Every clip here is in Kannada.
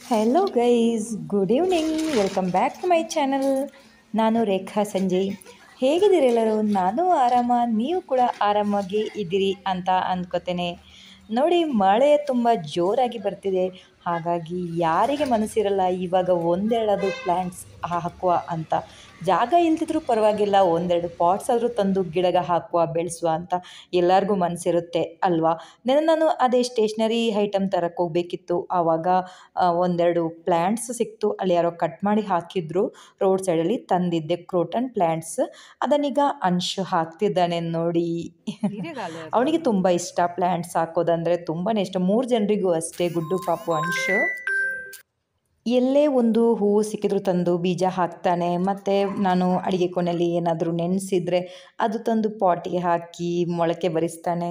Hello guys good evening welcome back to my channel ನಾನು ರೇಖಾ ಸಂಜಯ್ ಹೇಗಿದ್ದೀರಿ ಎಲ್ಲರೂ ನಾನು ಆರಾಮ ನೀವು ಕೂಡ ಆರಾಮಾಗಿ ಇದ್ದೀರಿ ಅಂತ ಅಂದ್ಕೋತೇನೆ ನೋಡಿ ಮಳೆ ತುಂಬ ಜೋರಾಗಿ ಬರ್ತಿದೆ ಹಾಗಾಗಿ ಯಾರಿಗೆ ಮನಸ್ಸಿರಲ್ಲ ಇವಾಗ ಒಂದೆರಡು ಪ್ಲ್ಯಾಂಟ್ಸ್ ಹಾಕುವ ಅಂತ ಜಾಗ ಇಲ್ದಿದ್ರೂ ಪರವಾಗಿಲ್ಲ ಒಂದೆರಡು ಪಾಟ್ಸ್ ಆದರೂ ತಂದು ಗಿಡಗ ಹಾಕುವ ಬೆಳೆಸುವ ಅಂತ ಎಲ್ಲರಿಗೂ ಮನಸ್ಸಿರುತ್ತೆ ಅಲ್ವಾ ನೆನ್ನೆ ನಾನು ಅದೇ ಸ್ಟೇಷ್ನರಿ ಐಟಮ್ ತರಕ್ಕೆ ಹೋಗಬೇಕಿತ್ತು ಆವಾಗ ಆ, ಒಂದೆರಡು ಪ್ಲ್ಯಾಂಟ್ಸ್ ಸಿಕ್ತು ಅಲ್ಲಿ ಯಾರೋ ಕಟ್ ಮಾಡಿ ಹಾಕಿದ್ರು ರೋಡ್ ಸೈಡಲ್ಲಿ ತಂದಿದ್ದೆ ಕ್ರೋಟನ್ ಪ್ಲ್ಯಾಂಟ್ಸ್ ಅದನ್ನೀಗ ಅಂಶು ಹಾಕ್ತಿದ್ದಾನೆ ನೋಡಿ ಅವನಿಗೆ ತುಂಬ ಇಷ್ಟ ಪ್ಲ್ಯಾಂಟ್ಸ್ ಹಾಕೋದಂದರೆ ತುಂಬಾ ಇಷ್ಟ ಮೂರು ಜನರಿಗೂ ಅಷ್ಟೇ ಗುಡ್ಡು ಪಾಪು ಅಂಶು ಎಲ್ಲೇ ಒಂದು ಹೂವು ಸಿಕ್ಕಿದ್ರು ತಂದು ಬೀಜ ಹಾಕ್ತಾನೆ ಮತ್ತು ನಾನು ಅಡುಗೆ ಕೋಣೆಯಲ್ಲಿ ಏನಾದರೂ ನೆನೆಸಿದ್ರೆ ಅದು ತಂದು ಪಾಟಿಗೆ ಹಾಕಿ ಮೊಳಕೆ ಬರಿಸ್ತಾನೆ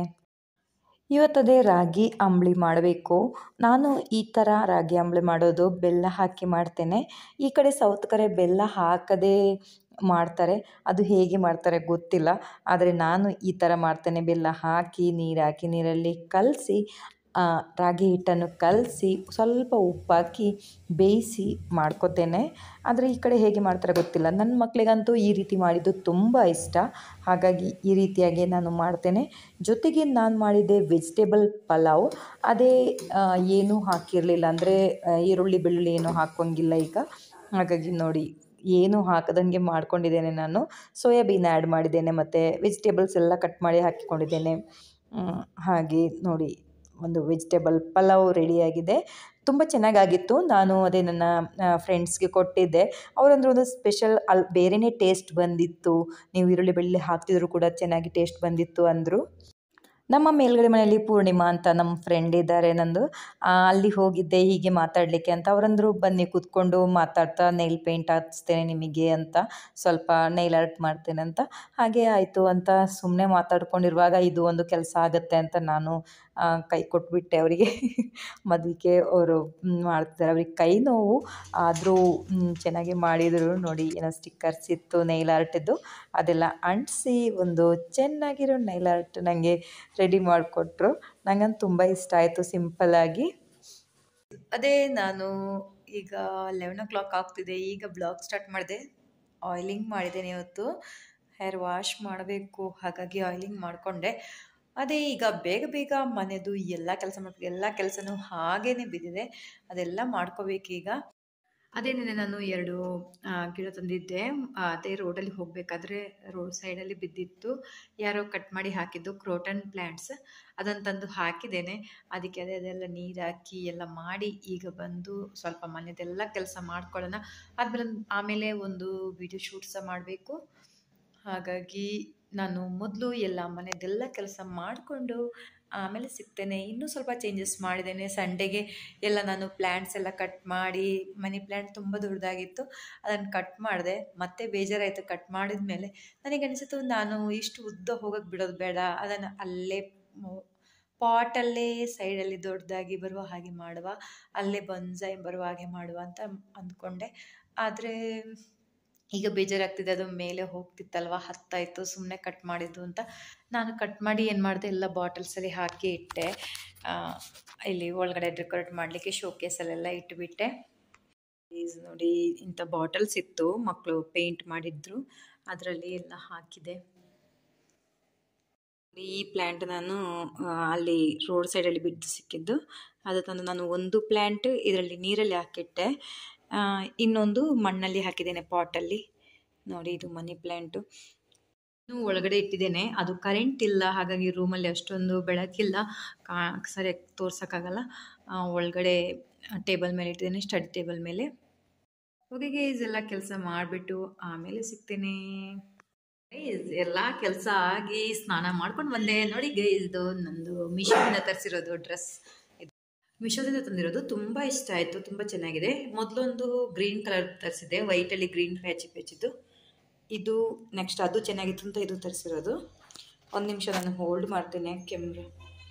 ಇವತ್ತದೇ ರಾಗಿ ಅಂಬಳಿ ಮಾಡಬೇಕು ನಾನು ಈ ಥರ ರಾಗಿ ಅಂಬಳಿ ಮಾಡೋದು ಬೆಲ್ಲ ಹಾಕಿ ಮಾಡ್ತೇನೆ ಈ ಕಡೆ ಸೌತ್ ಕಡೆ ಬೆಲ್ಲ ಹಾಕದೇ ಮಾಡ್ತಾರೆ ಅದು ಹೇಗೆ ಮಾಡ್ತಾರೆ ಗೊತ್ತಿಲ್ಲ ಆದರೆ ನಾನು ಈ ಥರ ಮಾಡ್ತೇನೆ ಬೆಲ್ಲ ಹಾಕಿ ನೀರು ಹಾಕಿ ನೀರಲ್ಲಿ ಕಲಸಿ ರಾಗಿ ಹಿಟ್ಟನ್ನು ಕಲಸಿ ಸ್ವಲ್ಪ ಉಪ್ಪಾಕಿ ಬೇಯಿಸಿ ಮಾಡ್ಕೋತೇನೆ ಆದರೆ ಈ ಕಡೆ ಹೇಗೆ ಮಾಡ್ತಾರೆ ಗೊತ್ತಿಲ್ಲ ನನ್ನ ಮಕ್ಕಳಿಗಂತೂ ಈ ರೀತಿ ಮಾಡಿದ್ದು ತುಂಬ ಇಷ್ಟ ಹಾಗಾಗಿ ಈ ರೀತಿಯಾಗಿ ನಾನು ಮಾಡ್ತೇನೆ ಜೊತೆಗೆ ನಾನು ಮಾಡಿದ್ದೆ ವೆಜಿಟೇಬಲ್ ಪಲಾವ್ ಅದೇ ಆ, ಏನೂ ಹಾಕಿರಲಿಲ್ಲ ಅಂದರೆ ಈರುಳ್ಳಿ ಬೆಳ್ಳುಳ್ಳಿ ಏನೂ ಹಾಕೋಂಗಿಲ್ಲ ಈಗ ಹಾಗಾಗಿ ನೋಡಿ ಏನು ಹಾಕದಂಗೆ ಮಾಡ್ಕೊಂಡಿದ್ದೇನೆ ನಾನು ಸೋಯಾಬೀನ್ ಆ್ಯಡ್ ಮಾಡಿದ್ದೇನೆ ಮತ್ತು ವೆಜಿಟೇಬಲ್ಸ್ ಎಲ್ಲ ಕಟ್ ಮಾಡಿ ಹಾಕಿಕೊಂಡಿದ್ದೇನೆ ಮ್, ಹಾಗೆ ನೋಡಿ ಒಂದು ವೆಜಿಟೇಬಲ್ ಪಲಾವ್ ರೆಡಿಯಾಗಿದೆ ತುಂಬ ಚೆನ್ನಾಗಾಗಿತ್ತು ನಾನು ಅದೇ ನನ್ನ ಫ್ರೆಂಡ್ಸ್ಗೆ ಕೊಟ್ಟಿದ್ದೆ ಅವರಂದ್ರೆ ಒಂದು ಸ್ಪೆಷಲ್ ಅಲ್ಲಿ ಬೇರೆಯೇ ಟೇಸ್ಟ್ ಬಂದಿತ್ತು ನೀವು ಈರುಳ್ಳಿ ಬೆಳ್ಳುಳ್ಳಿ ಹಾಕ್ತಿದ್ರು ಕೂಡ ಚೆನ್ನಾಗಿ ಟೇಸ್ಟ್ ಬಂದಿತ್ತು ಅಂದರು ನಮ್ಮ ಮೇಲ್ಗಡೆ ಮನೆಯಲ್ಲಿ ಪೂರ್ಣಿಮಾ ಅಂತ ನಮ್ಮ ಫ್ರೆಂಡ್ ಇದ್ದಾರೆ ನಂದು ಆ, ಅಲ್ಲಿ ಹೋಗಿದ್ದೆ ಹೀಗೆ ಮಾತಾಡಲಿಕ್ಕೆ ಅಂತ ಅವರಂದರು ಬನ್ನಿ ಕೂತ್ಕೊಂಡು ಮಾತಾಡ್ತಾ ನೈಲ್ ಪೇಂಟ್ ಹಚ್ತೇನೆ ನಿಮಗೆ ಅಂತ ಸ್ವಲ್ಪ ನೈಲ್ ಆರ್ಟ್ ಮಾಡ್ತೇನೆ ಅಂತ ಹಾಗೆ ಆಯಿತು ಅಂತ ಸುಮ್ಮನೆ ಮಾತಾಡ್ಕೊಂಡಿರುವಾಗ ಇದು ಒಂದು ಕೆಲಸ ಆಗುತ್ತೆ ಅಂತ ನಾನು ಆ, ಕೈ ಕೊಟ್ಬಿಟ್ಟೆ ಅವರಿಗೆ ಮದುವೆಗೆ ಅವರು ಮಾಡ್ತಾರೆ ಅವ್ರಿಗೆ ಕೈ ನೋವು ಆದರೂ ಚೆನ್ನಾಗಿ ಮಾಡಿದರು ನೋಡಿ ಏನೋ ಸ್ಟಿಕ್ಕರ್ಸ್ ಇತ್ತು ನೈಲ್ ಆರ್ಟಿದ್ದು ಅದೆಲ್ಲ ಅಂಟಿಸಿ ಒಂದು ಚೆನ್ನಾಗಿರೋ ನೈಲ್ ಆರ್ಟ್ ನನಗೆ ರೆಡಿ ಮಾಡಿಕೊಟ್ರು ನಂಗಂತೂ ತುಂಬ ಇಷ್ಟ ಆಯಿತು ಸಿಂಪಲ್ಲಾಗಿ ಅದೇ ನಾನು ಈಗ ಲೆವೆನ್ ಓ ಕ್ಲಾಕ್ ಆಗ್ತಿದೆ ಈಗ ಬ್ಲಾಗ್ ಸ್ಟಾರ್ಟ್ ಮಾಡಿದೆ ಆಯಿಲಿಂಗ್ ಮಾಡಿದ್ದೇನೆ ಇವತ್ತು ಹೇರ್ ವಾಶ್ ಮಾಡಬೇಕು ಹಾಗಾಗಿ ಆಯಿಲಿಂಗ್ ಮಾಡಿಕೊಂಡೆ ಅದೇ ಈಗ ಬೇಗ ಬೇಗ ಮನೆದು ಎಲ್ಲ ಕೆಲಸ ಮಾಡಬೇಕು ಎಲ್ಲ ಕೆಲಸನೂ ಹಾಗೇ ಬಿದ್ದಿದೆ ಅದೆಲ್ಲ ಮಾಡ್ಕೋಬೇಕೀಗ ಅದೇನೇನೆ ನಾನು ಎರಡು ಆ, ಗಿಡ ತಂದಿದ್ದೆ ಆ, ಅದೇ ರೋಡಲ್ಲಿ ಹೋಗಬೇಕಾದ್ರೆ ರೋಡ್ ಸೈಡಲ್ಲಿ ಬಿದ್ದಿತ್ತು ಯಾರೋ ಕಟ್ ಮಾಡಿ ಹಾಕಿದ್ದು ಕ್ರೋಟನ್ ಪ್ಲ್ಯಾಂಟ್ಸ್ ಅದನ್ನು ತಂದು ಹಾಕಿದ್ದೇನೆ ಅದಕ್ಕೆ ಅದೇ ಅದೆಲ್ಲ ನೀರು ಹಾಕಿ ಎಲ್ಲ ಮಾಡಿ ಈಗ ಬಂದು ಸ್ವಲ್ಪ ಮನೆದೆಲ್ಲ ಕೆಲಸ ಮಾಡ್ಕೊಳ್ಳೋಣ ಆದ್ಮೇಲೆ ಆಮೇಲೆ ಒಂದು ವಿಡಿಯೋ ಶೂಟ್ ಸಹ ಮಾಡಬೇಕು ಹಾಗಾಗಿ ನಾನು ಮೊದಲು ಎಲ್ಲ ಮನೆದೆಲ್ಲ ಕೆಲಸ ಮಾಡಿಕೊಂಡು ಆಮೇಲೆ ಸಿಗ್ತೇನೆ ಇನ್ನೂ ಸ್ವಲ್ಪ ಚೇಂಜಸ್ ಮಾಡಿದ್ದೇನೆ ಸಂಡೆಗೆ ಎಲ್ಲ ನಾನು ಪ್ಲ್ಯಾಂಟ್ಸ್ ಎಲ್ಲ ಕಟ್ ಮಾಡಿ ಮನಿ ಪ್ಲ್ಯಾಂಟ್ ತುಂಬ ದೊಡ್ಡದಾಗಿತ್ತು ಅದನ್ನು ಕಟ್ ಮಾಡಿದೆ ಮತ್ತೆ ಬೇಜಾರಾಯಿತು ಕಟ್ ಮಾಡಿದ ಮೇಲೆ ನನಗೆ ಅನಿಸಿತು ನಾನು ಇಷ್ಟು ಉದ್ದ ಹೋಗೋಕ್ಕೆ ಬಿಡೋದು ಬೇಡ ಅದನ್ನು ಅಲ್ಲೇ ಪಾಟಲ್ಲೇ ಸೈಡಲ್ಲಿ ದೊಡ್ಡದಾಗಿ ಬರುವ ಹಾಗೆ ಮಾಡುವ ಅಲ್ಲೇ ಬನ್ಸಾಯಿ ಬರುವ ಹಾಗೆ ಮಾಡುವ ಅಂತ ಅಂದ್ಕೊಂಡೆ ಆದರೆ ಈಗ ಬೇಜಾರಾಗ್ತಿದೆ ಅದು ಮೇಲೆ ಹೋಗ್ತಿತ್ತಲ್ವ ಹತ್ತಾಯಿತು ಸುಮ್ಮನೆ ಕಟ್ ಮಾಡಿದ್ದು ಅಂತ ನಾನು ಕಟ್ ಮಾಡಿ ಏನು ಮಾಡಿದೆ ಎಲ್ಲ ಬಾಟಲ್ಸಲ್ಲಿ ಹಾಕಿ ಇಟ್ಟೆ ಆ, ಇಲ್ಲಿ ಒಳಗಡೆ ಡೆಕೋರೇಟ್ ಮಾಡಲಿಕ್ಕೆ ಶೋಕೇಸಲ್ಲೆಲ್ಲ ಇಟ್ಟುಬಿಟ್ಟೆ ಪ್ಲೀಸ್ ನೋಡಿ ಇಂಥ ಬಾಟಲ್ಸ್ ಇತ್ತು ಮಕ್ಕಳು ಪೇಂಟ್ ಮಾಡಿದ್ರು ಅದರಲ್ಲಿ ಎಲ್ಲ ಹಾಕಿದೆ ಈ ಪ್ಲ್ಯಾಂಟ್ ನಾನು ಆ, ಅಲ್ಲಿ ರೋಡ್ ಸೈಡಲ್ಲಿ ಬಿದ್ದು ಸಿಕ್ಕಿದ್ದು ಅದು ತಂದು ನಾನು ಒಂದು ಪ್ಲ್ಯಾಂಟ್ ಇದರಲ್ಲಿ ನೀರಲ್ಲಿ ಹಾಕಿಟ್ಟೆ ಆ, ಇನ್ನೊಂದು ಮಣ್ಣಲ್ಲಿ ಹಾಕಿದ್ದೇನೆ ಪಾಟಲ್ಲಿ ನೋಡಿ ಇದು ಮನಿ ಪ್ಲ್ಯಾಂಟು ಇನ್ನು ಒಳಗಡೆ ಇಟ್ಟಿದ್ದೇನೆ ಅದು ಕರೆಂಟ್ ಇಲ್ಲ ಹಾಗಾಗಿ ರೂಮಲ್ಲಿ ಅಷ್ಟೊಂದು ಬೆಳಕಿಲ್ಲ ಕಾ ಸರಿಯಾಗಿ ತೋರ್ಸೋಕ್ಕಾಗಲ್ಲ ಆ, ಒಳಗಡೆ ಟೇಬಲ್ ಮೇಲೆ ಇಟ್ಟಿದ್ದೇನೆ ಸ್ಟಡಿ ಟೇಬಲ್ ಮೇಲೆ ಓಕೆ ಗೈಸ್ ಎಲ್ಲ ಕೆಲಸ ಮಾಡಿಬಿಟ್ಟು ಆಮೇಲೆ ಸಿಗ್ತೇನೆ ಗೈಸ್ ಎಲ್ಲ ಕೆಲಸ ಆಗಿ ಸ್ನಾನ ಮಾಡ್ಕೊಂಡು ಬಂದೆ ನೋಡಿ ಗೈಸ್ ಇದು ನಂದು ಮಿಶೋದಿಂದ ತರಿಸಿರೋದು ಡ್ರೆಸ್ ಮಿಶೋದಿಂದ ತಂದಿರೋದು ತುಂಬ ಇಷ್ಟ ಆಯಿತು ತುಂಬ ಚೆನ್ನಾಗಿದೆ ಮೊದಲೊಂದು ಗ್ರೀನ್ ಕಲರ್ ತರಿಸಿದೆ ವೈಟಲ್ಲಿ ಗ್ರೀನ್ ಪ್ಯಾಚಿ ಪ್ಯಾಚಿದ್ದು ಇದು ನೆಕ್ಸ್ಟ್ ಅದು ಚೆನ್ನಾಗಿತ್ತು ಅಂತ ಇದು ತರಿಸಿರೋದು ಒಂದು ನಿಮಿಷ ನಾನು ಹೋಲ್ಡ್ ಮಾಡ್ತೇನೆ ಕೆಮ್ರ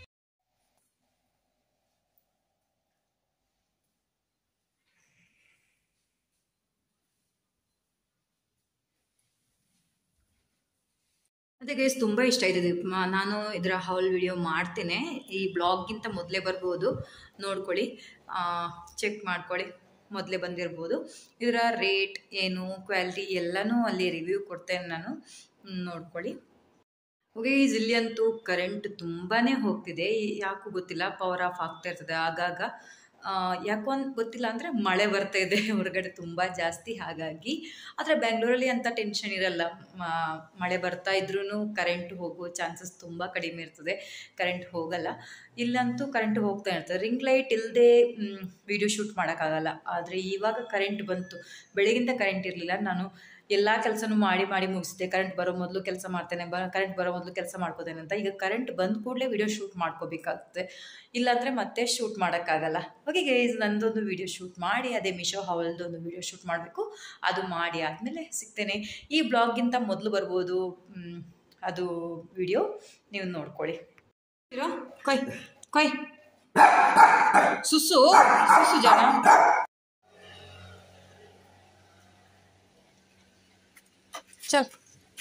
ಅದೇ ಗೈಸ್ ತುಂಬ ಇಷ್ಟ ಆಯ್ತು ಇದು ಮ- ನಾನು ಇದರ ಹಾಲ್ ವಿಡಿಯೋ ಮಾಡ್ತೇನೆ ಈ ಬ್ಲಾಗ್ಗಿಂತ ಮೊದಲೇ ಬರ್ಬೋದು ನೋಡ್ಕೊಳ್ಳಿ ಚೆಕ್ ಮಾಡ್ಕೊಳ್ಳಿ ಮೊದಲೇ ಬಂದಿರ್ಬೋದು ಇದರ ರೇಟ್ ಏನು ಕ್ವಾಲಿಟಿ ಎಲ್ಲನೂ ಅಲ್ಲಿ ರಿವ್ಯೂ ಕೊಡ್ತೇನೆ ನಾನು ಹ್ಮ್, ನೋಡ್ಕೊಳ್ಳಿ ಓಕೆ ಇಲ್ಲಿ ಅಂತೂ ಕರೆಂಟ್ ತುಂಬಾ ಹೋಗ್ತಿದೆ ಯಾಕೂ ಗೊತ್ತಿಲ್ಲ ಪವರ್ ಆಫ್ ಆಗ್ತಾ ಇರ್ತದೆ ಆಗಾಗ ಆ, ಯಾಕೋ ಅಂತ ಗೊತ್ತಿಲ್ಲ ಅಂದರೆ ಮಳೆ ಬರ್ತಾ ಇದೆ ಹೊರಗಡೆ ತುಂಬ ಜಾಸ್ತಿ ಹಾಗಾಗಿ ಆದರೆ ಬೆಂಗಳೂರಲ್ಲಿ ಅಂತ ಟೆನ್ಷನ್ ಇರಲ್ಲ ಮ- ಮಳೆ ಬರ್ತಾ ಇದ್ರೂ ಕರೆಂಟ್ ಹೋಗೋ ಚಾನ್ಸಸ್ ತುಂಬ ಕಡಿಮೆ ಇರ್ತದೆ ಕರೆಂಟ್ ಹೋಗಲ್ಲ ಇಲ್ಲಂತೂ ಕರೆಂಟ್ ಹೋಗ್ತಾ ಇರ್ತದೆ ರಿಂಗ್ ಲೈಟ್ ಇಲ್ಲದೆ ವಿಡಿಯೋ ಶೂಟ್ ಮಾಡೋಕ್ಕಾಗಲ್ಲ ಆದರೆ ಇವಾಗ ಕರೆಂಟ್ ಬಂತು ಬೆಳಗಿಂದ ಕರೆಂಟ್ ಇರಲಿಲ್ಲ ನಾನು ಎಲ್ಲ ಕೆಲಸನೂ ಮಾಡಿ ಮಾಡಿ ಮುಗಿಸಿದೆ ಕರೆಂಟ್ ಬರೋ ಮೊದಲು ಕೆಲಸ ಮಾಡ್ತೇನೆ ಬ ಕರೆಂಟ್ ಬರೋ ಮೊದಲು ಕೆಲಸ ಮಾಡ್ಕೋತೇನೆ ಅಂತ ಈಗ ಕರೆಂಟ್ ಬಂದ ಕೂಡಲೇ ವಿಡಿಯೋ ಶೂಟ್ ಮಾಡ್ಕೋಬೇಕಾಗುತ್ತೆ ಇಲ್ಲಾಂದರೆ ಮತ್ತೆ ಶೂಟ್ ಮಾಡೋಕ್ಕಾಗಲ್ಲ ಓಕೆ ಗೈಸ್ ನಂದೊಂದು ವಿಡಿಯೋ ಶೂಟ್ ಮಾಡಿ ಅದೇ ಮಿಶೋ ಹಾವಲ್ದು ಒಂದು ವಿಡಿಯೋ ಶೂಟ್ ಮಾಡಬೇಕು ಅದು ಮಾಡಿ ಆದಮೇಲೆ ಸಿಗ್ತೇನೆ ಈ ಬ್ಲಾಗ್ಗಿಂತ ಮೊದಲು ಬರ್ಬೋದು ಮ್, ಅದು ವಿಡಿಯೋ ನೀವು ನೋಡ್ಕೊಳ್ಳಿ ಇರೋ ಕೊಯ್ ಕೊಯ್ ಸುಸು ಸುಸು ಜನ ಚಲ್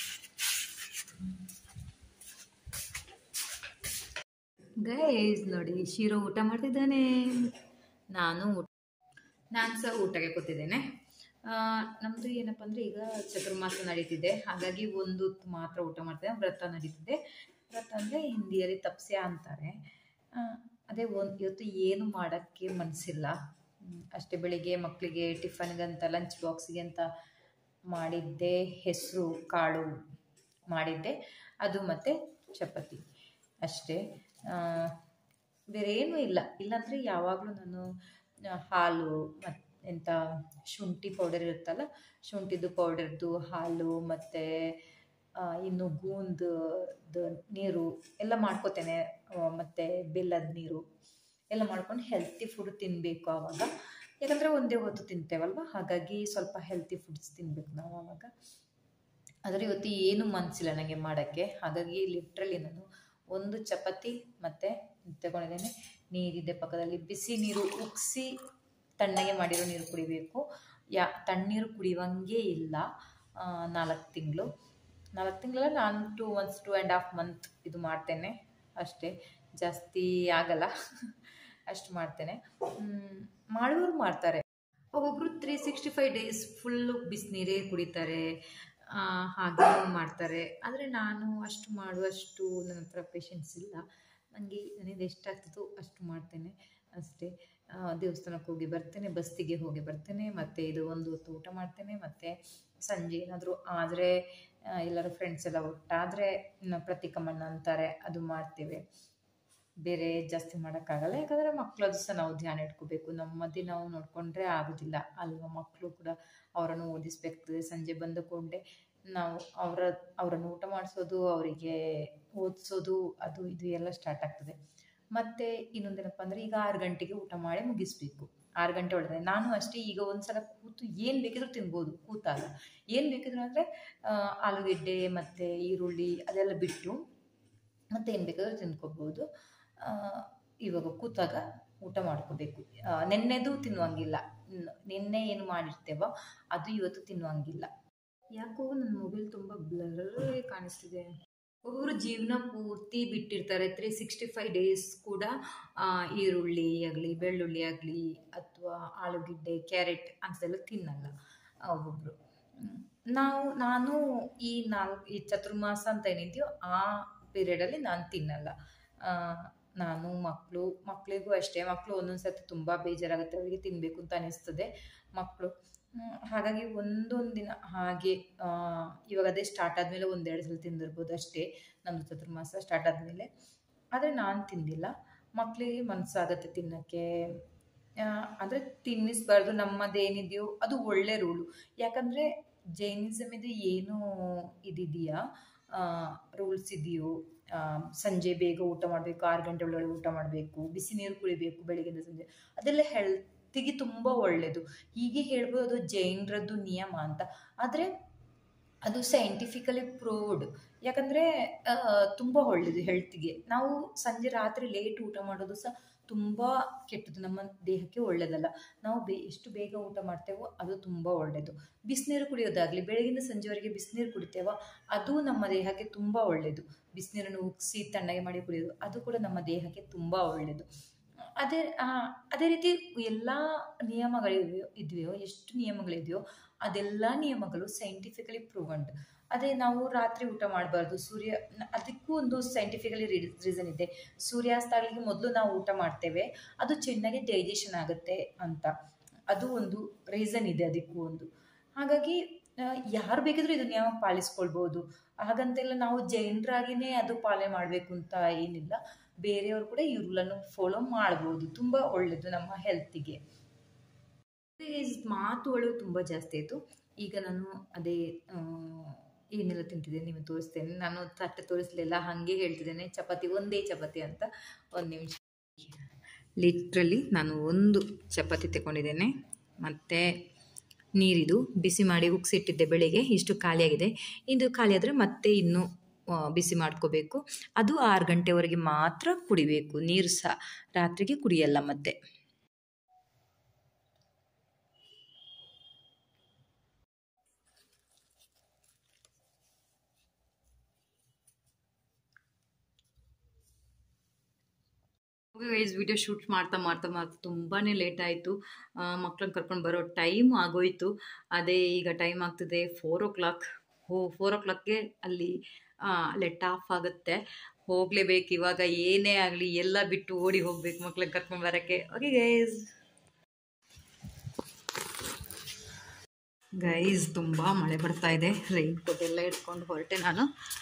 ಗೈಸ್ ನೋಡಿ ಶಿರೋ ಊಟ ಮಾಡ್ತಿದ್ದಾನೆ ನಾನು ಊಟ ನಾನು ಸಹ ಊಟಕ್ಕೆ ಕೂತಿದ್ದೇನೆ ನಮ್ಮದು ಏನಪ್ಪ ಅಂದರೆ ಈಗ ಚತುರ್ಮಾಸ ನಡೀತಿದೆ ಹಾಗಾಗಿ ಒಂದು ಹೊತ್ತು ಮಾತ್ರ ಊಟ ಮಾಡ್ತೇವೆ ವ್ರತ ನಡೀತಿದೆ ವ್ರತ ಅಂದರೆ ಹಿಂದಿಯಲ್ಲಿ ತಪ್ಸ್ಯ ಅಂತಾರೆ ಆ, ಅದೇ ಒಂದು ಇವತ್ತು ಏನು ಮಾಡೋಕ್ಕೆ ಮನಸ್ಸಿಲ್ಲ ಹ್ಮ್, ಅಷ್ಟೇ ಬೆಳಿಗ್ಗೆ ಮಕ್ಕಳಿಗೆ ಟಿಫನ್ಗಂತ ಲಂಚ್ ಬಾಕ್ಸಿಗೆ ಅಂತ ಮಾಡಿದ್ದೆ ಹೆಸರು ಕಾಳು ಮಾಡಿದ್ದೆ ಅದು ಮತ್ತು ಚಪಾತಿ ಅಷ್ಟೇ ಆ, ಬೇರೆ ಏನೂ ಇಲ್ಲ ಇಲ್ಲಾಂದರೆ ಯಾವಾಗಲೂ ನಾನು ಆ, ಹಾಲು ಮತ್ತು ಎಂಥ ಶುಂಠಿ ಪೌಡರ್ ಇರುತ್ತಲ್ಲ ಶುಂಠಿದು ಪೌಡರ್ದು ಹಾಲು ಮತ್ತು ಇನ್ನು ಗೂಂದು ನೀರು ಎಲ್ಲ ಮಾಡ್ಕೋತೇನೆ ಮತ್ತು ಬೆಲ್ಲದ ನೀರು ಎಲ್ಲ ಮಾಡ್ಕೊಂಡು ಹೆಲ್ತಿ ಫುಡ್ ತಿನ್ನಬೇಕು ಆವಾಗ ಯಾಕಂದರೆ ಒಂದೇ ಹೊತ್ತು ತಿಂತೇವಲ್ವ ಹಾಗಾಗಿ ಸ್ವಲ್ಪ ಹೆಲ್ತಿ ಫುಡ್ಸ್ ತಿನ್ಬೇಕು ನಾವು ಆವಾಗ ಆದರೆ ಇವತ್ತು ಏನು ಮನಸ್ಸಿಲ್ಲ ನನಗೆ ಮಾಡೋಕ್ಕೆ ಹಾಗಾಗಿ ಲಿಟ್ರಲಿ ನಾನು ಒಂದು ಚಪಾತಿ ಮತ್ತು ತಗೊಂಡಿದ್ದೇನೆ ನೀರಿದೆ ಪಕ್ಕದಲ್ಲಿ ಬಿಸಿ ನೀರು ಉಗಿಸಿ ತಣ್ಣಗೆ ಮಾಡಿರೋ ನೀರು ಕುಡಿಬೇಕು ಯಾ ತಣ್ಣೀರು ಕುಡಿಯುವಂಗೆ ಇಲ್ಲ ನಾಲ್ಕು ತಿಂಗಳು ನಾಲ್ಕು ತಿಂಗಳ ನಾನು two once two and half month ಇದು ಮಾಡ್ತೇನೆ ಅಷ್ಟೇ ಜಾಸ್ತಿ ಆಗಲ್ಲ ಅಷ್ಟು ಮಾಡ್ತೇನೆ ಮ್, ಮಾಡುವವರು ಮಾಡ್ತಾರೆ ಒಬ್ಬೊಬ್ಬರು three sixty five days full ಬಿಸಿನೀರೇ ಕುಡಿತಾರೆ ಆ, ಹಾಗೆ ಮಾಡ್ತಾರೆ ಆದರೆ ನಾನು ಅಷ್ಟು ಮಾಡುವಷ್ಟು ನನ್ನ ಹತ್ರ ಪೇಷನ್ಸ್ ಇಲ್ಲ ನನಗೆ ನನಗೆ ಎಷ್ಟಾಗ್ತದೋ ಅಷ್ಟು ಮಾಡ್ತೇನೆ ಅಷ್ಟೇ ಆ, ದೇವಸ್ಥಾನಕ್ಕೆ ಹೋಗಿ ಬರ್ತೇನೆ ಬಸ್ತಿಗೆ ಹೋಗಿ ಬರ್ತೇನೆ ಮತ್ತು ಇದು ಒಂದು ಹೊತ್ತು ಊಟ ಮಾಡ್ತೇನೆ ಮತ್ತು ಸಂಜೆ ಏನಾದರೂ ಆದರೆ ಎಲ್ಲರೂ ಫ್ರೆಂಡ್ಸ್ ಎಲ್ಲ ಒಟ್ಟಾದರೆ ಪ್ರತಿಕಮಣ್ಣ ಅಂತಾರೆ ಅದು ಮಾಡ್ತೇವೆ ಬೇರೆ ಜಾಸ್ತಿ ಮಾಡೋಕ್ಕಾಗಲ್ಲ ಯಾಕಂದರೆ ಮಕ್ಕಳದ್ದು ಸಹ ನಾವು ಧ್ಯಾನ ಇಟ್ಕೋಬೇಕು ನಮ್ಮದೇ ನಾವು ನೋಡಿಕೊಂಡ್ರೆ ಆಗೋದಿಲ್ಲ ಅಲ್ವಾ ಮಕ್ಕಳು ಕೂಡ ಅವರನ್ನು ಓದಿಸ್ಬೇಕಾಗ್ತದೆ ಸಂಜೆ ಬಂದ ಕೂಡಲೇ ನಾವು ಅವರ ಅವರನ್ನು ಊಟ ಮಾಡಿಸೋದು ಅವರಿಗೆ ಓದಿಸೋದು ಅದು ಇದು ಎಲ್ಲ ಸ್ಟಾರ್ಟ್ ಆಗ್ತದೆ ಮತ್ತು ಇನ್ನೊಂದೇನಪ್ಪ ಅಂದರೆ ಈಗ ಆರು ಗಂಟೆಗೆ ಊಟ ಮಾಡಿ ಮುಗಿಸ್ಬೇಕು ಆರು ಗಂಟೆ ಒಳಗೆ ನಾನು ಅಷ್ಟೇ ಈಗ ಒಂದು ಸಲ ಕೂತು ಏನು ಬೇಕಿದ್ರೂ ತಿನ್ಬೋದು ಕೂತಾಗ ಏನು ಬೇಕಿದ್ರು ಅಂದರೆ ಆಲೂಗೆಡ್ಡೆ ಮತ್ತು ಈರುಳ್ಳಿ ಅದೆಲ್ಲ ಬಿಟ್ಟು ಮತ್ತೆ ಏನು ಬೇಕಾದರೂ ತಿನ್ಕೋಬೋದು ಆ, ಇವಾಗ ಕೂತಾಗ ಊಟ ಮಾಡ್ಕೋಬೇಕು ಆ, ನೆನ್ನೆದು ತಿನ್ನುವಂಗಿಲ್ಲ ನ್- ನಿನ್ನೆ ಏನು ಮಾಡಿರ್ತೇವೋ ಅದು ಇವತ್ತು ತಿನ್ನುವಂಗಿಲ್ಲ ಯಾಕೋ ನನ್ನ ಮೊಬೈಲ್ ತುಂಬ ಬ್ಲರ್ ಕಾಣಿಸ್ತಿದೆ ಒಬ್ಬೊಬ್ಬರು ಜೀವನ ಪೂರ್ತಿ ಬಿಟ್ಟಿರ್ತಾರೆ ತ್ರೀ ಸಿಕ್ಸ್ಟಿ ಫೈವ್ ಡೇಸ್ ಕೂಡ ಆ, ಈರುಳ್ಳಿ ಆಗಲಿ ಬೆಳ್ಳುಳ್ಳಿ ಆಗಲಿ ಅಥವಾ ಆಲೂಗೆಡ್ಡೆ ಕ್ಯಾರೆಟ್ ಅಂತೆಲ್ಲ ತಿನ್ನಲ್ಲ ಆ, ಒಬ್ಬೊಬ್ರು ಹ್ಮ್. ನಾವು ನಾನು ಈ ನಾಲ್ಕು ಈ ಚತುರ್ಮಾಸ ಅಂತ ಏನಿದೆಯೋ ಆ ಪೀರಿಯಡಲ್ಲಿ ನಾನು ತಿನ್ನಲ್ಲ ಆ, ನಾನು ಮಕ್ಕಳು ಮಕ್ಕಳಿಗೂ ಅಷ್ಟೇ ಮಕ್ಕಳು ಒಂದೊಂದು ಸರ್ತಿ ತುಂಬ ಬೇಜಾರಾಗುತ್ತೆ ಅವರಿಗೆ ತಿನ್ನಬೇಕು ಅಂತ ಅನಿಸ್ತದೆ ಮಕ್ಕಳು ಹಾಗಾಗಿ ಒಂದೊಂದು ದಿನ ಹಾಗೆ ಆ, ಇವಾಗ ಅದೇ ಸ್ಟಾರ್ಟ್ ಆದಮೇಲೆ ಒಂದೆರಡು ಸಲ ತಿಂದಿರ್ಬೋದು ಅಷ್ಟೇ ನಮ್ಮದು ಚತುರ್ಮಾಸ ಸ್ಟಾರ್ಟ್ ಆದಮೇಲೆ ಆದರೆ ನಾನು ತಿಂದಿಲ್ಲ ಮಕ್ಕಳಿಗೆ ಮನಸ್ಸಾಗತ್ತೆ ತಿನ್ನೋಕ್ಕೆ ಅಂದರೆ ತಿನ್ನಿಸ್ಬಾರ್ದು ನಮ್ಮದೇನಿದೆಯೋ ಅದು ಒಳ್ಳೆ ರೂಲು ಯಾಕಂದರೆ ಜೈನಿಸಮಿದು ಏನು ಇದಿದೆಯಾ ರೂಲ್ಸ್ ಇದೆಯೋ ಆ, ಸಂಜೆ ಬೇಗ ಊಟ ಮಾಡಬೇಕು ಆರು ಗಂಟೆ ಒಳಗಡೆ ಊಟ ಮಾಡಬೇಕು ಬಿಸಿ ನೀರು ಕುಡಿಬೇಕು ಬೆಳಿಗ್ಗೆಯಿಂದ ಸಂಜೆ ಅದೆಲ್ಲ ಹೆಲ್ತಿಗೆ ತುಂಬ ಒಳ್ಳೆಯದು ಹೀಗೆ ಹೇಳ್ಬೋದು ಅದು ಜೈನರದ್ದು ನಿಯಮ ಅಂತ ಆದರೆ ಅದು ಸೈಂಟಿಫಿಕಲಿ ಪ್ರೂವ್ಡ್ ಯಾಕಂದರೆ ತುಂಬ ಒಳ್ಳೆಯದು ಹೆಲ್ತಿಗೆ ನಾವು ಸಂಜೆ ರಾತ್ರಿ ಲೇಟ್ ಊಟ ಮಾಡೋದು ಸಹ ತುಂಬ ಕೆಟ್ಟದ್ದು ನಮ್ಮ ದೇಹಕ್ಕೆ ಒಳ್ಳೆಯದಲ್ಲ ನಾವು ಬೇ ಎಷ್ಟು ಬೇಗ ಊಟ ಮಾಡ್ತೇವೋ ಅದು ತುಂಬ ಒಳ್ಳೆಯದು ಬಿಸಿನೀರು ಕುಡಿಯೋದಾಗಲಿ ಬೆಳಗಿನ ಸಂಜೆವರೆಗೆ ಬಿಸಿನೀರು ಕುಡಿತೇವೋ ಅದು ನಮ್ಮ ದೇಹಕ್ಕೆ ತುಂಬ ಒಳ್ಳೆಯದು ಬಿಸಿನೀರನ್ನು ಉಗಿಸಿ ತಣ್ಣಗೆ ಮಾಡಿ ಕುಡಿಯೋದು ಅದು ಕೂಡ ನಮ್ಮ ದೇಹಕ್ಕೆ ತುಂಬ ಒಳ್ಳೆಯದು ಅದೇ ಆ, ಅದೇ ರೀತಿ ಎಲ್ಲ ನಿಯಮಗಳಿವೆಯೋ ಇದೆಯೋ ಎಷ್ಟು ನಿಯಮಗಳಿದೆಯೋ ಅದೆಲ್ಲ ನಿಯಮಗಳು ಸೈಂಟಿಫಿಕಲಿ ಪ್ರೂವಂಡ್ ಅದೇ ನಾವು ರಾತ್ರಿ ಊಟ ಮಾಡಬಾರ್ದು ಸೂರ್ಯ ನ- ಅದಕ್ಕೂ ಒಂದು ಸೈಂಟಿಫಿಕಲಿ ರೀಸನ್ ಇದೆ ಸೂರ್ಯಾಸ್ತ ಆಗಲಿಕ್ಕೆ ಮೊದಲು ನಾವು ಊಟ ಮಾಡ್ತೇವೆ ಅದು ಚೆನ್ನಾಗಿ ಡೈಜೆಷನ್ ಆಗುತ್ತೆ ಅಂತ ಅದು ಒಂದು ರೀಸನ್ ಇದೆ ಅದಕ್ಕೂ ಒಂದು ಹಾಗಾಗಿ ಯಾರು ಬೇಕಿದ್ರೂ ಇದು ನಿಯಮ ಪಾಲಿಸ್ಕೊಳ್ಬೋದು ಹಾಗಂತೆಲ್ಲ ನಾವು ಜೈನರಾಗಿನೇ ಅದು ಪಾಲನೆ ಮಾಡಬೇಕು ಅಂತ ಏನಿಲ್ಲ ಬೇರೆಯವರು ಕೂಡ ಈ ರೂಲನ್ನು ಫಾಲೋ ಮಾಡ್ಬೋದು ತುಂಬ ಒಳ್ಳೆಯದು ನಮ್ಮ ಹೆಲ್ತಿಗೆ ಮಾತುಗಳು ತುಂಬ ಜಾಸ್ತಿ ಆಯಿತು ಈಗ ನಾನು ಅದೇ ಆ, ಏನೆಲ್ಲ ತಿಂತಿದ್ದೇನೆ ನಿಮಗೆ ತೋರಿಸ್ತೇನೆ ನಾನು ತಟ್ಟೆ ತೋರಿಸಲಿಲ್ಲ ಹಾಗೆ ಹೇಳ್ತಿದ್ದೇನೆ ಚಪಾತಿ ಒಂದೇ ಚಪಾತಿ ಅಂತ ಒಂದು ನಿಮಿಷ ಲಿಟ್ರಲಿ ನಾನು ಒಂದು ಚಪಾತಿ ತಗೊಂಡಿದ್ದೇನೆ ಮತ್ತು ನೀರಿದು ಬಿಸಿ ಮಾಡಿ ಉಗ್ಸಿಟ್ಟಿದ್ದೆ ಬೆಳಿಗ್ಗೆ ಇಷ್ಟು ಖಾಲಿಯಾಗಿದೆ ಇದು ಖಾಲಿ ಆದರೆ ಮತ್ತೆ ಇನ್ನೂ ಆ, ಬಿಸಿ ಮಾಡ್ಕೋಬೇಕು ಅದು ಆರು ಗಂಟೆವರೆಗೆ ಮಾತ್ರ ಕುಡಿಬೇಕು ನೀರು ಸಹ ರಾತ್ರಿಗೆ ಕುಡಿಯಲ್ಲ ಮತ್ತೆ ಗೈಸ್ ವಿಡಿಯೋ ಶೂಟ್ ಮಾಡ್ತಾ ಮಾಡ್ತಾ ಮಾಡ್ತಾ ತುಂಬಾ ಲೇಟ್ ಆಯಿತು ಮಕ್ಕಳನ್ನ ಕರ್ಕೊಂಡು ಬರೋ ಟೈಮ್ ಆಗೋಯ್ತು ಅದೇ ಈಗ ಟೈಮ್ ಆಗ್ತಿದೆ ಫೋರ್ ಓ ಕ್ಲಾಕ್ ಹೋ ಫೋರ್ ಓ ಕ್ಲಾಕ್ಗೆ ಅಲ್ಲಿ ಲೆಟ್ ಆಫ್ ಆಗುತ್ತೆ ಹೋಗಲೇಬೇಕು ಇವಾಗ ಏನೇ ಆಗಲಿ ಎಲ್ಲ ಬಿಟ್ಟು ಓಡಿ ಹೋಗ್ಬೇಕು ಮಕ್ಳನ್ನ ಕರ್ಕೊಂಡು ಬರೋಕ್ಕೆ ಓಕೆ ಗೈಸ್ ಗೈಸ್ ತುಂಬ ಮಳೆ ಬರ್ತಾ ಇದೆ ರೈನ್ ಕೋಟ್ ಎಲ್ಲ ಇಟ್ಕೊಂಡು ಹೊರಟೆ ನಾನು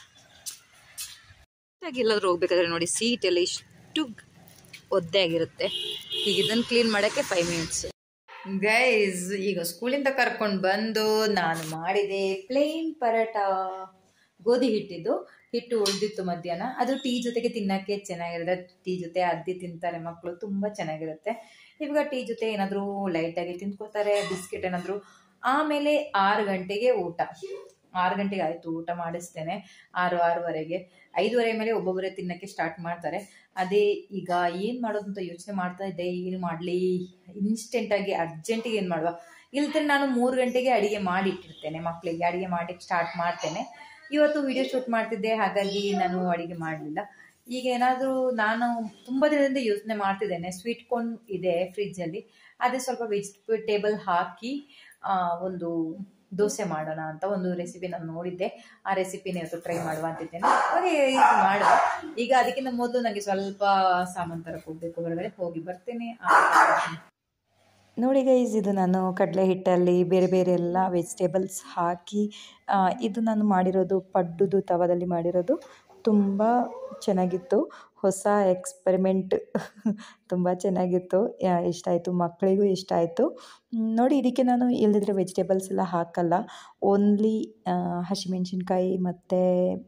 ಎಲ್ಲಾದ್ರೂ ಹೋಗ್ಬೇಕಾದ್ರೆ ನೋಡಿ ಸೀಟ್ ಎಲ್ಲ ಇಷ್ಟು ಒದ್ದೆ ಆಗಿರುತ್ತೆ ಈಗ ಇದನ್ನು ಕ್ಲೀನ್ ಮಾಡೋಕ್ಕೆ ಫೈವ್ ಮಿನಿಟ್ಸ್ ಗೈಸ್ ಈಗ ಸ್ಕೂಲಿಂದ ಕರ್ಕೊಂಡು ಬಂದು ನಾನು ಮಾಡಿದೆ ಪ್ಲೇನ್ ಪರೋಟ ಗೋಧಿ ಹಿಟ್ಟಿದ್ದು ಹಿಟ್ಟು ಉಳಿದಿತ್ತು ಮಧ್ಯಾಹ್ನ ಅದು ಟೀ ಜೊತೆಗೆ ತಿನ್ನಕ್ಕೆ ಚೆನ್ನಾಗಿರುತ್ತೆ ಟೀ ಜೊತೆ ಅದ್ದಿ ತಿಂತಾರೆ ಮಕ್ಕಳು ತುಂಬ ಚೆನ್ನಾಗಿರುತ್ತೆ ಇವಾಗ ಟೀ ಜೊತೆ ಏನಾದರೂ ಲೈಟಾಗಿ ತಿಂದ್ಕೊತಾರೆ ಬಿಸ್ಕೆಟ್ ಏನಾದರೂ ಆಮೇಲೆ ಆರು ಗಂಟೆಗೆ ಊಟ ಆರು ಗಂಟೆಗೆ ಆಯಿತು ಊಟ ಮಾಡಿಸ್ತೇನೆ ಆರು ಆರೂವರೆಗೆ ಐದುವರೆ ಮೇಲೆ ಒಬ್ಬೊಬ್ಬರೇ ತಿನ್ನಕ್ಕೆ ಸ್ಟಾರ್ಟ್ ಮಾಡ್ತಾರೆ ಅದೇ ಈಗ ಏನು ಮಾಡೋದು ಅಂತ ಯೋಚನೆ ಮಾಡ್ತಾ ಇದ್ದೆ ಏನು ಮಾಡಲಿ ಇನ್ಸ್ಟೆಂಟಾಗಿ ಅರ್ಜೆಂಟಿಗೆ ಏನು ಮಾಡುವ ಇಲ್ದ್ರೆ ನಾನು ಮೂರು ಗಂಟೆಗೆ ಅಡಿಗೆ ಮಾಡಿ ಇಟ್ಟಿರ್ತೇನೆ ಮಕ್ಕಳಿಗೆ ಅಡಿಗೆ ಮಾಡಿ ಸ್ಟಾರ್ಟ್ ಮಾಡ್ತೇನೆ ಇವತ್ತು ವಿಡಿಯೋ ಶೂಟ್ ಮಾಡ್ತಿದ್ದೆ ಹಾಗಾಗಿ ನಾನು ಅಡಿಗೆ ಮಾಡಲಿಲ್ಲ ಈಗ ಏನಾದರೂ ನಾನು ತುಂಬ ದಿನದಿಂದ ಯೋಚನೆ ಮಾಡ್ತಿದ್ದೇನೆ ಸ್ವೀಟ್ ಕಾರ್ನ್ ಇದೆ ಫ್ರಿಜ್ಜಲ್ಲಿ ಅದೇ ಸ್ವಲ್ಪ ವೆಜಿಟೇಬಲ್ ಹಾಕಿ ಆ, ಒಂದು ದೋಸೆ ಮಾಡೋಣ ಅಂತ ಒಂದು ರೆಸಿಪಿ ನಾನು ನೋಡಿದ್ದೆ ಆ ರೆಸಿಪಿನ ಇವತ್ತು ಟ್ರೈ ಮಾಡುವ ಅಂತಿದ್ದೇನೆ ಹಾಗೆ ಇದು ಮಾಡುವ ಈಗ ಅದಕ್ಕಿಂತ ಮೊದಲು ನನಗೆ ಸ್ವಲ್ಪ ಸಾಮಾನು ತರಕ್ಕೆ ಹೋಗ್ಬೇಕು ಹೊರಗಡೆ ಹೋಗಿ ಬರ್ತೇನೆ ಆಮೇಲೆ ನೋಡಿ ಗೈಸ್ ಇದು ನಾನು ಕಡಲೆ ಹಿಟ್ಟಲ್ಲಿ ಬೇರೆ ಬೇರೆ ಎಲ್ಲ ವೆಜಿಟೇಬಲ್ಸ್ ಹಾಕಿ ಆ, ಇದು ನಾನು ಮಾಡಿರೋದು ಪಡ್ಡುದು ತವದಲ್ಲಿ ಮಾಡಿರೋದು ತುಂಬ ಚೆನ್ನಾಗಿತ್ತು ಹೊಸ ಎಕ್ಸ್ಪೆರಿಮೆಂಟ್ ತುಂಬ ಚೆನ್ನಾಗಿತ್ತು ಯಾ- ಇಷ್ಟ ಆಯಿತು ಮಕ್ಕಳಿಗೂ ಇಷ್ಟ ಆಯಿತು ಮ್, ನೋಡಿ ಇದಕ್ಕೆ ನಾನು ಇಲ್ಲದಿದ್ರೆ ವೆಜಿಟೇಬಲ್ಸ್ ಎಲ್ಲ ಹಾಕಲ್ಲ ಓನ್ಲಿ ಹಸಿಮೆಣ್ಸಿನ್ಕಾಯಿ ಮತ್ತು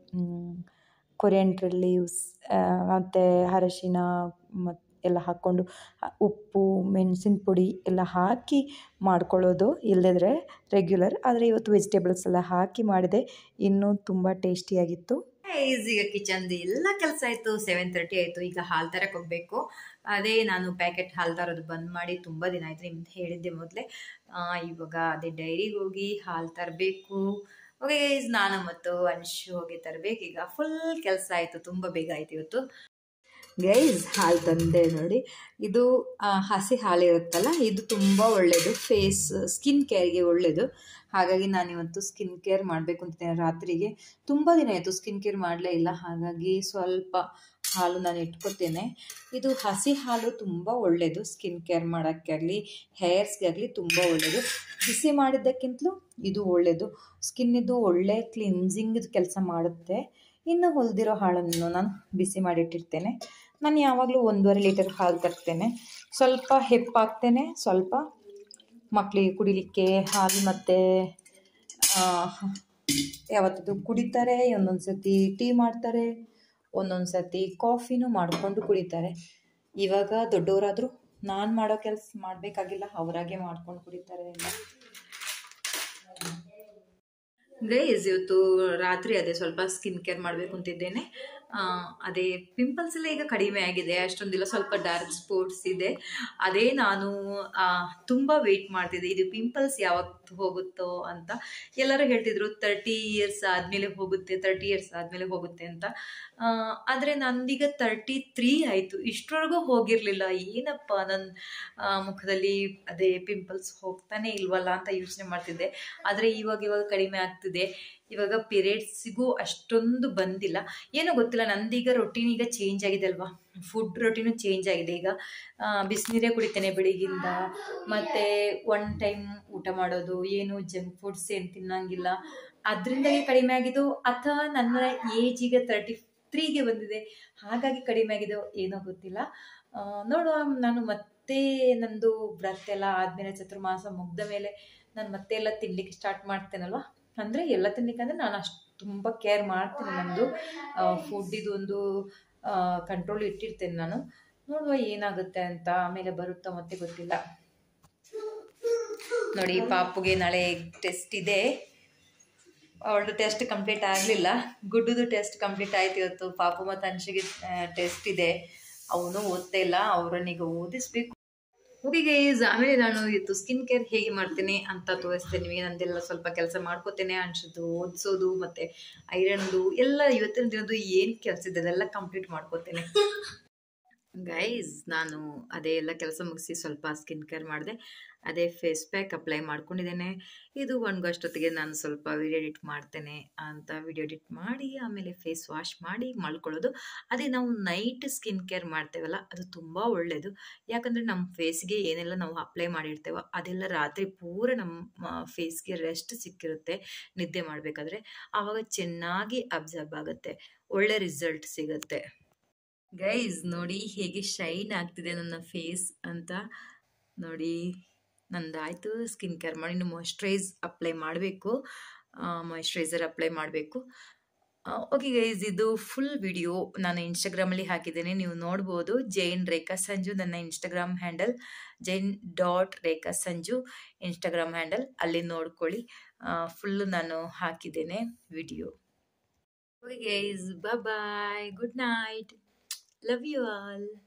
ಕೊರಿಯಂಡ್ರ್ ಲೀವ್ಸ್ ಮತ್ತು ಅರಶಿನ ಮತ್ತು ಎಲ್ಲ ಹಾಕ್ಕೊಂಡು ಅ, ಉಪ್ಪು ಮೆಣಸಿನ ಪುಡಿ ಎಲ್ಲ ಹಾಕಿ ಮಾಡ್ಕೊಳ್ಳೋದು ಇಲ್ಲದಿದ್ರೆ ರೆಗ್ಯುಲರ್ ಆದರೆ ಇವತ್ತು ವೆಜಿಟೇಬಲ್ಸ್ ಎಲ್ಲ ಹಾಕಿ ಮಾಡಿದೆ ಇನ್ನೂ ತುಂಬ ಟೇಸ್ಟಿಯಾಗಿತ್ತು ಈಗ ಕಿಚನ್ದು ಎಲ್ಲ ಕೆಲಸ ಆಯಿತು ಸೆವೆನ್ ತರ್ಟಿ ಆಯಿತು ಈಗ ಹಾಲು ತರಕ್ಕೆ ಹೋಗಬೇಕು ಅದೇ ನಾನು ಪ್ಯಾಕೆಟ್ ಹಾಲು ತರೋದು ಬಂದ್ ಮಾಡಿ ತುಂಬ ದಿನ ಆಯಿತು ನಿಮ್ದು ಹೇಳಿದ್ದೆ ಮೊದಲೇ ಇವಾಗ ಅದೇ ಡೈರಿಗೆ ಹೋಗಿ ಹಾಲು ತರಬೇಕು ಓಕೆ ನಾನು ಮತ್ತು ಅನ್ಶು ಹೋಗಿ ತರಬೇಕು ಈಗ ಫುಲ್ ಕೆಲಸ ಆಯಿತು ತುಂಬ ಬೇಗ ಆಯಿತು ಇವತ್ತು ಗೈಸ್ ಹಾಲು ತಂದೆ ನೋಡಿ ಇದು ಆ, ಹಸಿ ಹಾಲು ಇರುತ್ತಲ್ಲ ಇದು ತುಂಬ ಒಳ್ಳೆಯದು ಫೇಸ್ ಸ್ಕಿನ್ ಕೇರ್ಗೆ ಒಳ್ಳೆಯದು ಹಾಗಾಗಿ ನಾನು ಇವತ್ತು ಸ್ಕಿನ್ ಕೇರ್ ಮಾಡಬೇಕು ಅಂತಿದ್ದೇನೆ ರಾತ್ರಿಗೆ ತುಂಬ ದಿನ ಆಯಿತು ಸ್ಕಿನ್ ಕೇರ್ ಮಾಡಲೇ ಇಲ್ಲ ಹಾಗಾಗಿ ಸ್ವಲ್ಪ ಹಾಲು ನಾನು ಇಟ್ಕೋತೇನೆ ಇದು ಹಸಿ ಹಾಲು ತುಂಬ ಒಳ್ಳೆಯದು ಸ್ಕಿನ್ ಕೇರ್ ಮಾಡೋಕ್ಕೆ ಆಗಲಿ ಹೇರ್ಸ್ಗೆ ಆಗಲಿ ತುಂಬ ಒಳ್ಳೆಯದು ಬಿಸಿ ಮಾಡಿದ್ದಕ್ಕಿಂತಲೂ ಇದು ಒಳ್ಳೆಯದು ಸ್ಕಿನ್ನಿದು ಒಳ್ಳೆ ಕ್ಲಿನ್ಸಿಂಗ್ ಕೆಲಸ ಮಾಡುತ್ತೆ ಇನ್ನು ಹೊಲಿದಿರೋ ಹಾಲನ್ನು ನಾನು ಬಿಸಿ ಮಾಡಿಟ್ಟಿರ್ತೇನೆ ನಾನು ಯಾವಾಗಲೂ ಒಂದೂವರೆ ಲೀಟರ್ ಹಾಲು ತರ್ತೇನೆ ಸ್ವಲ್ಪ ಹೆಪ್ಪಾಕ್ತೇನೆ ಸ್ವಲ್ಪ ಮಕ್ಕಳಿಗೆ ಕುಡಿಲಿಕ್ಕೆ ಹಾಲು ಮತ್ತು ಯಾವತ್ತದು ಕುಡಿತಾರೆ ಒಂದೊಂದು ಸತಿ ಟೀ ಮಾಡ್ತಾರೆ ಒಂದೊಂದು ಸತಿ ಕಾಫಿನೂ ಮಾಡಿಕೊಂಡು ಕುಡಿತಾರೆ ಇವಾಗ ದೊಡ್ಡವರಾದರೂ ನಾನು ಮಾಡೋ ಕೆಲಸ ಮಾಡಬೇಕಾಗಿಲ್ಲ ಅವರಾಗೆ ಮಾಡ್ಕೊಂಡು ಕುಡಿತಾರೆ ಎಲ್ಲ ಗೈಸ್ ಇವತ್ತು ರಾತ್ರಿ ಅದೇ ಸ್ವಲ್ಪ ಸ್ಕಿನ್ ಕೇರ್ ಮಾಡಬೇಕು ಅಂತಿದ್ದೇನೆ ಆ, ಅದೇ ಪಿಂಪಲ್ಸ್ ಎಲ್ಲ ಈಗ ಕಡಿಮೆ ಆಗಿದೆ ಅಷ್ಟೊಂದಿಲ್ಲ ಸ್ವಲ್ಪ ಡಾರ್ಕ್ ಸ್ಪಾಟ್ಸ್ ಇದೆ ಅದೇ ನಾನು ಆ, ತುಂಬ ವೆಯ್ಟ್ ಮಾಡ್ತಿದ್ದೆ ಇದು ಪಿಂಪಲ್ಸ್ ಯಾವತ್ತು ಹೋಗುತ್ತೋ ಅಂತ ಎಲ್ಲರೂ ಹೇಳ್ತಿದ್ರು ತರ್ಟಿ ಇಯರ್ಸ್ ಆದಮೇಲೆ ಹೋಗುತ್ತೆ ತರ್ಟಿ ಇಯರ್ಸ್ ಆದಮೇಲೆ ಹೋಗುತ್ತೆ ಅಂತ ಆ, ಆದರೆ ನಂದೀಗ ತರ್ಟಿ ತ್ರೀ ಆಯಿತು ಇಷ್ಟರವರೆಗೂ ಹೋಗಿರಲಿಲ್ಲ ಏನಪ್ಪ ನನ್ನ ಮುಖದಲ್ಲಿ ಅದೇ ಪಿಂಪಲ್ಸ್ ಹೋಗ್ತಾನೆ ಇಲ್ವಲ್ಲ ಅಂತ ಯೋಚನೆ ಮಾಡ್ತಿದ್ದೆ ಆದರೆ ಇವಾಗ ಇವಾಗ ಕಡಿಮೆ ಆಗ್ತಿದೆ ಇವಾಗ ಪೀರಿಯಡ್ಸಿಗೂ ಅಷ್ಟೊಂದು ಬಂದಿಲ್ಲ ಏನೋ ಗೊತ್ತಿಲ್ಲ ನಂದೀಗ ರೊಟೀನ್ ಈಗ ಚೇಂಜ್ ಆಗಿದೆ ಅಲ್ವಾ ಫುಡ್ ರೊಟೀನು ಚೇಂಜ್ ಆಗಿದೆ ಈಗ ಬಿಸಿನೀರೇ ಕುಡಿತೇನೆ ಬೆಳಿಗ್ಗಿಂದ ಮತ್ತು ಒನ್ ಟೈಮ್ ಊಟ ಮಾಡೋದು ಏನು ಜಂಕ್ ಫುಡ್ಸ್ ಏನು ತಿನ್ನಂಗಿಲ್ಲ ಅದರಿಂದಾಗಿ ಕಡಿಮೆ ಆಗಿದ್ದು ಅಥವಾ ನನ್ನ ಏಜ್ ಈಗ ತರ್ಟಿ ತ್ರೀಗೆ ಬಂದಿದೆ ಹಾಗಾಗಿ ಕಡಿಮೆ ಆಗಿದೋ ಏನೋ ಗೊತ್ತಿಲ್ಲ ಆ, ನೋಡುವ ನಾನು ಮತ್ತೆ ನಂದು ವ್ರತ ಎಲ್ಲ ಆದಮೇಲೆ ಚತುರ್ಮಾಸ ಮುಗ್ದ ಮೇಲೆ ನಾನು ಮತ್ತೆ ಎಲ್ಲ ತಿನ್ಲಿಕ್ಕೆ ಸ್ಟಾರ್ಟ್ ಮಾಡ್ತೇನಲ್ವ ಅಂದರೆ ಎಲ್ಲ ತಿನ್ಲಿಕ್ಕೆ ಅಂದರೆ ನಾನು ಅಷ್ಟು ತುಂಬ ಕೇರ್ ಮಾಡ್ತೀನಿ ನಂದು ಫುಡ್ಡಿದು ಒಂದು ಕಂಟ್ರೋಲ್ ಇಟ್ಟಿರ್ತೇನೆ ನಾನು ನೋಡುವ ಏನಾಗುತ್ತೆ ಅಂತ ಆಮೇಲೆ ಬರುತ್ತಾ ಮತ್ತೆ ಗೊತ್ತಿಲ್ಲ ನೋಡಿ ಪಾಪುಗೆ ನಾಳೆ ಟೆಸ್ಟ್ ಇದೆ ಅವಳದು ಟೆಸ್ಟ್ ಕಂಪ್ಲೀಟ್ ಆಗಲಿಲ್ಲ ಗುಡ್ಡದು ಟೆಸ್ಟ್ ಕಂಪ್ಲೀಟ್ ಆಯ್ತು ಇವತ್ತು ಪಾಪು ಮತ್ತು ಅನ್ಷಿಗೆ ಟೆಸ್ಟ್ ಇದೆ ಅವನು ಓದ್ತಾ ಇಲ್ಲ ಅವರನ್ನೀಗ ಓದಿಸ್ಬೇಕು ಓಕೆ ಗೈಸ್ ಆಮೇಲೆ ನಾನು ಇವತ್ತು ಸ್ಕಿನ್ ಕೇರ್ ಹೇಗೆ ಮಾಡ್ತೇನೆ ಅಂತ ತೋರಿಸ್ತೇನೆ ನಿಮಗೆ ನಂದೆಲ್ಲ ಸ್ವಲ್ಪ ಕೆಲಸ ಮಾಡ್ಕೋತೇನೆ ಅನ್ಸೋದು ಓದಿಸೋದು ಮತ್ತು ಐರನ್ದು ಎಲ್ಲ ಇವತ್ತಿನ ದಿನದ್ದು ಏನು ಕೆಲಸ ಇದೆ ಅದೆಲ್ಲ ಕಂಪ್ಲೀಟ್ ಮಾಡ್ಕೋತೇನೆ ಗೈಸ್ ನಾನು ಅದೇ ಎಲ್ಲ ಕೆಲಸ ಮುಗಿಸಿ ಸ್ವಲ್ಪ ಸ್ಕಿನ್ ಕೇರ್ ಮಾಡಿದೆ ಅದೇ ಫೇಸ್ ಪ್ಯಾಕ್ ಅಪ್ಲೈ ಮಾಡ್ಕೊಂಡಿದ್ದೇನೆ ಇದು ಒಣಗೋಷ್ಟೊತ್ತಿಗೆ ನಾನು ಸ್ವಲ್ಪ ವಿಡಿಯೋ ಎಡಿಟ್ ಮಾಡ್ತೇನೆ ಅಂತ ವಿಡಿಯೋ ಎಡಿಟ್ ಮಾಡಿ ಆಮೇಲೆ ಫೇಸ್ ವಾಶ್ ಮಾಡಿ ಮಲ್ಕೊಳ್ಳೋದು ಅದೇ ನಾವು ನೈಟ್ ಸ್ಕಿನ್ ಕೇರ್ ಮಾಡ್ತೇವಲ್ಲ ಅದು ತುಂಬ ಒಳ್ಳೆಯದು ಯಾಕಂದರೆ ನಮ್ಮ ಫೇಸ್ಗೆ ಏನೆಲ್ಲ ನಾವು ಅಪ್ಲೈ ಮಾಡಿರ್ತೇವೋ ಅದೆಲ್ಲ ರಾತ್ರಿ ಪೂರ ನಮ್ಮ ಫೇಸ್ಗೆ ರೆಸ್ಟ್ ಸಿಕ್ಕಿರುತ್ತೆ ನಿದ್ದೆ ಮಾಡಬೇಕಾದ್ರೆ ಆವಾಗ ಚೆನ್ನಾಗಿ ಅಬ್ಸರ್ವ್ ಆಗುತ್ತೆ ಒಳ್ಳೆ ರಿಸಲ್ಟ್ ಸಿಗುತ್ತೆ ಗೈಸ್ ನೋಡಿ ಹೇಗೆ ಶೈನ್ ಆಗ್ತಿದೆ ನನ್ನ ಫೇಸ್ ಅಂತ ನೋಡಿ ನಂದಾಯಿತು ಸ್ಕಿನ್ ಕೇರ್ ಮಾಡಿ ಇನ್ನು ಮಾಯ್ಶ್ಚರೈಸ್ ಅಪ್ಲೈ ಮಾಡಬೇಕು ಮಾಯ್ಶ್ಚರೈಸರ್ ಅಪ್ಲೈ ಮಾಡಬೇಕು ಓಕೆ ಗೈಸ್ ಇದು ಫುಲ್ ವಿಡಿಯೋ ನಾನು ಇನ್ಸ್ಟಾಗ್ರಾಮಲ್ಲಿ ಹಾಕಿದ್ದೇನೆ ನೀವು ನೋಡ್ಬೋದು ಜೈನ್ ರೇಖಾ ಸಂಜು ನನ್ನ Instagram handle Jain dot Rekha Sanju Instagram handle ಅಲ್ಲಿ ನೋಡ್ಕೊಳ್ಳಿ ಫುಲ್ ನಾನು ಹಾಕಿದ್ದೇನೆ video okay guys bye good night Love you all.